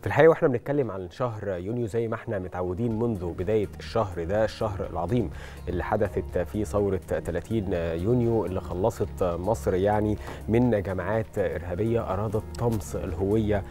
في الحقيقه واحنا بنتكلم عن شهر يونيو زي ما احنا متعودين منذ بدايه الشهر ده الشهر العظيم اللي حدثت فيه ثوره 30 يونيو اللي خلصت مصر يعني من جماعات ارهابيه ارادت طمس الهويه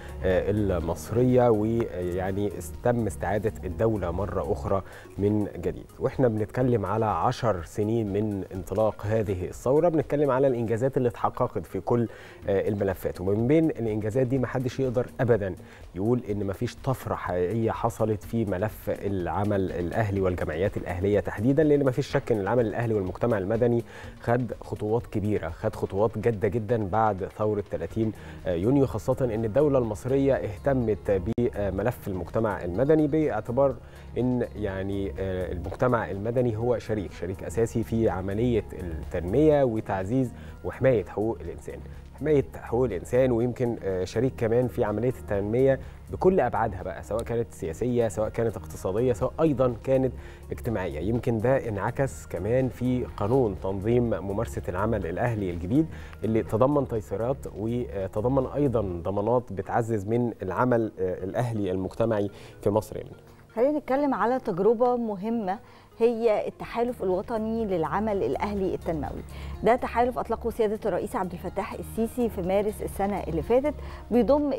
المصريه ويعني تم استعاده الدوله مره اخرى من جديد واحنا بنتكلم على 10 سنين من انطلاق هذه الثوره بنتكلم على الانجازات اللي اتحققت في كل الملفات ومن بين الانجازات دي ما حدش يقدر ابدا يقول ان مفيش طفره حقيقيه حصلت في ملف العمل الاهلي والجمعيات الاهليه تحديدا لان مفيش شك ان العمل الاهلي والمجتمع المدني خد خطوات كبيره خد خطوات جاده جدا بعد ثوره 30 يونيو خاصه ان الدوله المصريه اهتمت بملف المجتمع المدني باعتبار ان يعني المجتمع المدني هو شريك شريك اساسي في عمليه التنميه وتعزيز وحمايه حقوق الانسان حمايه حقوق الانسان ويمكن شريك كمان في عمليه التنميه بكل ابعادها بقى سواء كانت سياسيه سواء كانت اقتصاديه سواء ايضا كانت اجتماعيه يمكن ده انعكس كمان في قانون تنظيم ممارسه العمل الاهلي الجديد اللي تضمن تيسيرات وتضمن ايضا ضمانات بتعزز من العمل الاهلي المجتمعي في مصر يعني. خلينا نتكلم على تجربه مهمه هي التحالف الوطني للعمل الاهلي التنموي ده تحالف اطلقه سياده الرئيس عبد الفتاح السيسي في مارس السنه اللي فاتت بيضم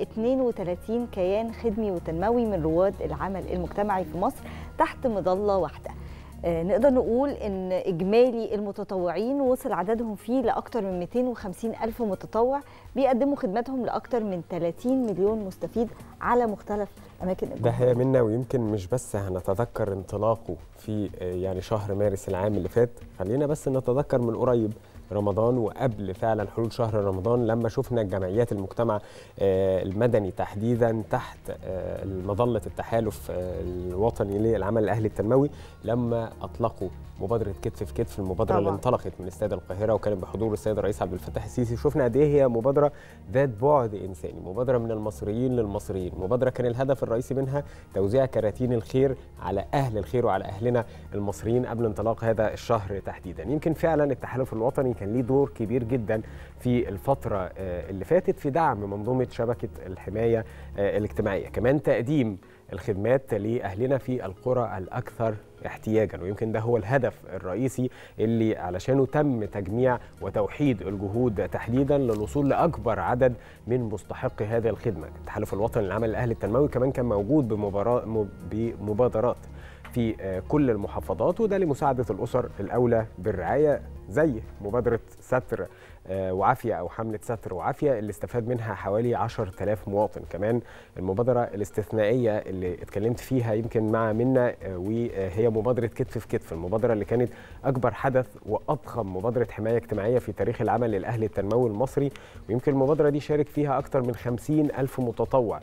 32 كيان خدمي وتنموي من رواد العمل المجتمعي في مصر تحت مظله واحده نقدر نقول ان اجمالي المتطوعين وصل عددهم فيه لاكثر من 250 الف متطوع بيقدموا خدماتهم لاكثر من 30 مليون مستفيد على مختلف اماكن ده هي منا ويمكن مش بس هنتذكر انطلاقه في يعني شهر مارس العام اللي فات خلينا بس نتذكر من قريب رمضان وقبل فعلا حلول شهر رمضان لما شفنا جمعيات المجتمع المدني تحديدا تحت مظله التحالف الوطني للعمل الاهلي التنموي لما اطلقوا مبادره كتف في كتف المبادره طبعا. اللي انطلقت من استاد القاهره وكانت بحضور السيد الرئيس عبد الفتاح السيسي شفنا قد ايه هي مبادره ذات بعد انساني مبادره من المصريين للمصريين مبادره كان الهدف الرئيسي منها توزيع كراتين الخير على اهل الخير وعلى اهلنا المصريين قبل انطلاق هذا الشهر تحديدا يمكن فعلا التحالف الوطني كان ليه دور كبير جدا في الفتره اللي فاتت في دعم منظومه شبكه الحمايه الاجتماعيه كمان تقديم الخدمات لاهلنا في القرى الاكثر احتياجا ويمكن ده هو الهدف الرئيسي اللي علشانه تم تجميع وتوحيد الجهود تحديدا للوصول لاكبر عدد من مستحقي هذه الخدمه التحالف الوطني للعمل الاهلي التنموي كمان كان موجود بمبادرات في كل المحافظات وده لمساعده الاسر الاولى بالرعايه زي مبادره ستر وعافيه او حمله ستر وعافيه اللي استفاد منها حوالي 10000 مواطن كمان المبادره الاستثنائيه اللي اتكلمت فيها يمكن مع منا وهي مبادره كتف في كتف المبادره اللي كانت اكبر حدث واضخم مبادره حمايه اجتماعيه في تاريخ العمل الاهلي التنموي المصري ويمكن المبادره دي شارك فيها اكثر من 50 الف متطوع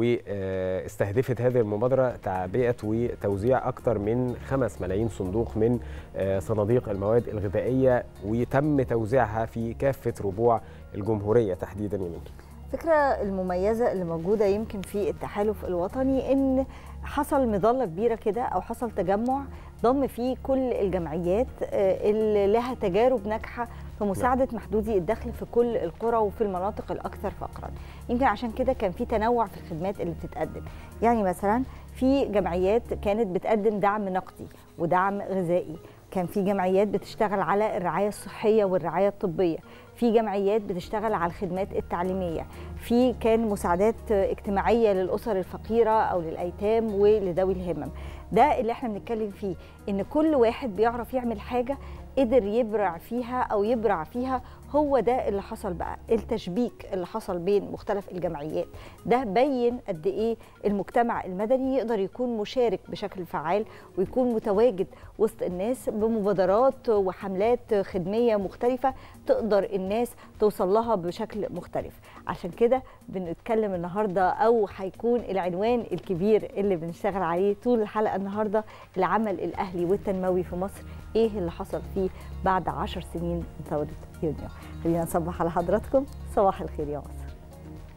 واستهدفت هذه المبادره تعبئه وتوزيع اكثر من 5 ملايين صندوق من صناديق المواد الغذائيه وتم توزيعها في كافه ربوع الجمهوريه تحديدا يمين الفكره المميزه اللي موجوده يمكن في التحالف الوطني ان حصل مظله كبيره كده او حصل تجمع ضم فيه كل الجمعيات اللي لها تجارب ناجحه في مساعده محدودي الدخل في كل القرى وفي المناطق الاكثر فقرا يمكن عشان كده كان في تنوع في الخدمات اللي بتتقدم يعني مثلا في جمعيات كانت بتقدم دعم نقدي ودعم غذائي كان في جمعيات بتشتغل على الرعايه الصحيه والرعايه الطبيه في جمعيات بتشتغل على الخدمات التعليميه في كان مساعدات اجتماعيه للاسر الفقيره او للايتام ولذوي الهمم ده اللي احنا بنتكلم فيه ان كل واحد بيعرف يعمل حاجه قدر يبرع فيها او يبرع فيها هو ده اللي حصل بقى التشبيك اللي حصل بين مختلف الجمعيات ده بين قد ايه المجتمع المدني يقدر يكون مشارك بشكل فعال ويكون متواجد وسط الناس بمبادرات وحملات خدميه مختلفه تقدر الناس توصل لها بشكل مختلف عشان كده بنتكلم النهارده او هيكون العنوان الكبير اللي بنشتغل عليه طول الحلقه النهارده العمل الاهلي والتنموي في مصر ايه اللي حصل فيه بعد عشر سنين من ثوره يونيو خلينا نصبح على حضراتكم صباح الخير يا مصر